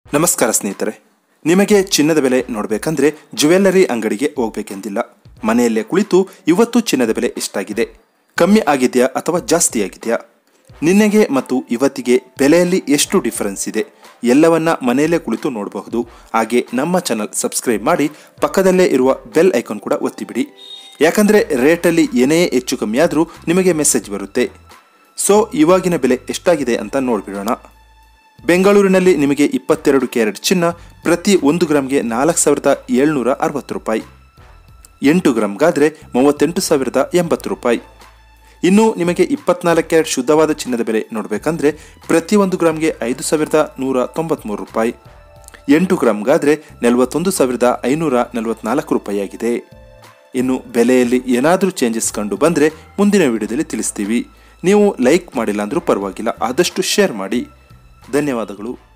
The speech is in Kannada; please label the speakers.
Speaker 1: ನಮಸ್ಕಾರ ಸ್ನೇಹಿತರೆ ನಿಮಗೆ ಚಿನ್ನದ ಬೆಲೆ ನೋಡಬೇಕಂದ್ರೆ ಜ್ಯುವೆಲ್ಲರಿ ಅಂಗಡಿಗೆ ಹೋಗ್ಬೇಕೆಂದಿಲ್ಲ ಮನೆಯಲ್ಲೇ ಕುಳಿತು ಇವತ್ತು ಚಿನ್ನದ ಬೆಲೆ ಎಷ್ಟಾಗಿದೆ ಕಮ್ಮಿ ಆಗಿದೆಯಾ ಅಥವಾ ಜಾಸ್ತಿ ಆಗಿದೆಯಾ ನಿನ್ನೆಗೆ ಮತ್ತು ಇವತ್ತಿಗೆ ಬೆಲೆಯಲ್ಲಿ ಎಷ್ಟು ಡಿಫರೆನ್ಸ್ ಇದೆ ಎಲ್ಲವನ್ನ ಮನೆಯಲ್ಲೇ ಕುಳಿತು ನೋಡಬಹುದು ಹಾಗೆ ನಮ್ಮ ಚಾನಲ್ ಸಬ್ಸ್ಕ್ರೈಬ್ ಮಾಡಿ ಪಕ್ಕದಲ್ಲೇ ಇರುವ ಬೆಲ್ ಐಕಾನ್ ಕೂಡ ಒತ್ತಿಬಿಡಿ ಯಾಕಂದರೆ ರೇಟಲ್ಲಿ ಏನೇ ಹೆಚ್ಚು ಕಮ್ಮಿ ಆದರೂ ನಿಮಗೆ ಮೆಸೇಜ್ ಬರುತ್ತೆ ಸೊ ಇವಾಗಿನ ಬೆಲೆ ಎಷ್ಟಾಗಿದೆ ಅಂತ ನೋಡಿಬಿಡೋಣ ಬೆಂಗಳೂರಿನಲ್ಲಿ ನಿಮಗೆ ಇಪ್ಪತ್ತೆರಡು ಕ್ಯಾರೆಟ್ ಚಿನ್ನ ಪ್ರತಿ ಒಂದು ಗ್ರಾಮ್ಗೆ ನಾಲ್ಕು ಸಾವಿರದ ಏಳ್ನೂರ ಅರವತ್ತು ರೂಪಾಯಿ ಎಂಟು ಗ್ರಾಮ್ಗಾದರೆ ಮೂವತ್ತೆಂಟು ಸಾವಿರದ ಎಂಬತ್ತು ರೂಪಾಯಿ ಇನ್ನು ನಿಮಗೆ ಇಪ್ಪತ್ನಾಲ್ಕು ಕ್ಯಾರೆಟ್ ಶುದ್ಧವಾದ ಚಿನ್ನದ ಬೆಲೆ ನೋಡಬೇಕಂದ್ರೆ ಪ್ರತಿ ಒಂದು ಗ್ರಾಮ್ಗೆ ಐದು ಸಾವಿರದ ನೂರ ತೊಂಬತ್ತ್ಮೂರು ರೂಪಾಯಿ ಎಂಟು ಗ್ರಾಮ್ಗಾದರೆ ನಲವತ್ತೊಂದು ಸಾವಿರದ ಐನೂರ ನಲವತ್ನಾಲ್ಕು ರೂಪಾಯಿ ಆಗಿದೆ ಇನ್ನು ಬೆಲೆಯಲ್ಲಿ ಏನಾದರೂ ಚೇಂಜಸ್ ಕಂಡು ಬಂದರೆ ಮುಂದಿನ ವಿಡಿಯೋದಲ್ಲಿ ತಿಳಿಸ್ತೀವಿ ನೀವು ಲೈಕ್ ಮಾಡಿಲ್ಲ ಅಂದರೂ ಪರವಾಗಿಲ್ಲ ಆದಷ್ಟು ಶೇರ್ ಮಾಡಿ ಧನ್ಯವಾದಗಳು